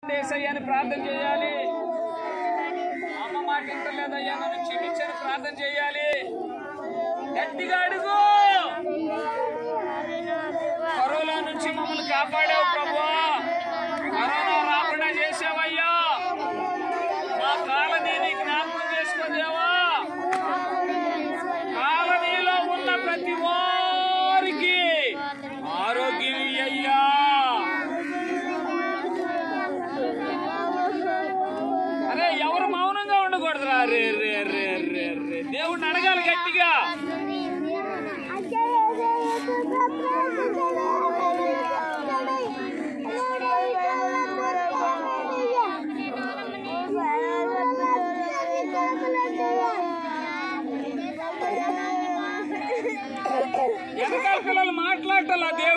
ఏసయ్యాని ప్రార్థన చేయాలి అమ్మ మాట వింటలేదయ్యా నన్ను క్షమించని ప్రార్థన చేయాలి గట్టిగా అడుగు కరోనా నుంచి మమ్మల్ని కాపాడావు ప్రభు కరోనా రాకుండా చేసావయ్యా మా కాలనీని జ్ఞాపకం చేసుకోదేవా కాలనీలో ఉన్న ప్రతి వారికి ఆరోగ్యం అయ్యా అరే ఎవరు మౌనంగా ఉండకూడదురా రే రే రే రే రే దేవుడిని అడగాలి గట్టిగా వెనకాల పిల్లలు మాట్లాడాలా దేవుడు